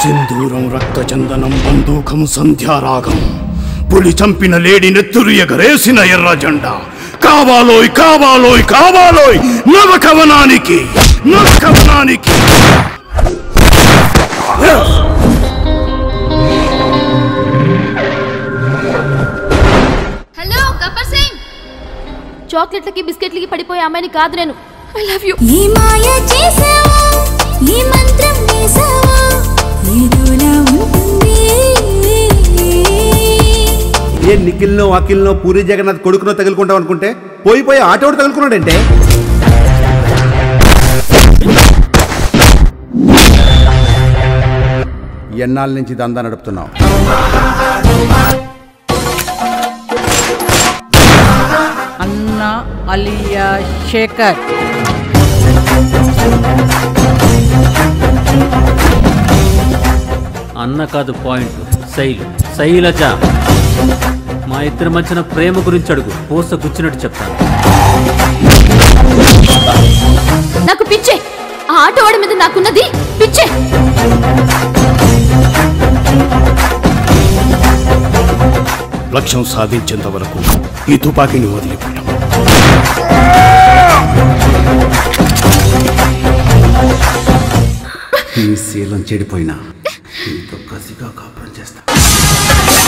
సింధూరం రక్తచందనం బందూకం సంధ్యారాగం పులి చంపిన లేడి నెత్తురు ఎగరేసిన ఎర్ర జెండా కావాలోయ్ కావాలోయ్ కావాలోయ్ నవకవనానికి నవకవనానికి హలో గబ్బర్ సింగ్ చాక్లెట్లకి బిస్కెట్లకి పడిపోయే అమ్మాయిని కాదు నేను ఐ లవ్ యూ ఈ మాయ చేసావా ఈ మంత్రం వేసావా ఏదోలా ఉంటుంది ఏ నిఖిల్నో అఖిల్నో పూరి జగన్నాథ్ కొడుకునో తగులుకుంటాం అనుకుంటే పోయి పోయి ఆటోడు తగులుకున్నాడంటే ఎన్నాళ్ళ నుంచి దందా నడుపుతున్నావు అన్న అలియా శేఖర్ అన్న కాదు పాయింట్ శైలు శైలజ మా ఇద్దరి మధ్యన ప్రేమ గురించి అడుగు పూస గుచ్చినట్టు చెప్తాను నాకు పిచ్చే ఆ ఆటో వాడి మీద నాకున్నది పిచ్చే లక్ష్యం సాధించేంత వరకు ఈ తుపాకీని వదిలిపెట్టం నీ శీలం చెడిపోయినా నీతో కసిగా కాపురం చేస్తా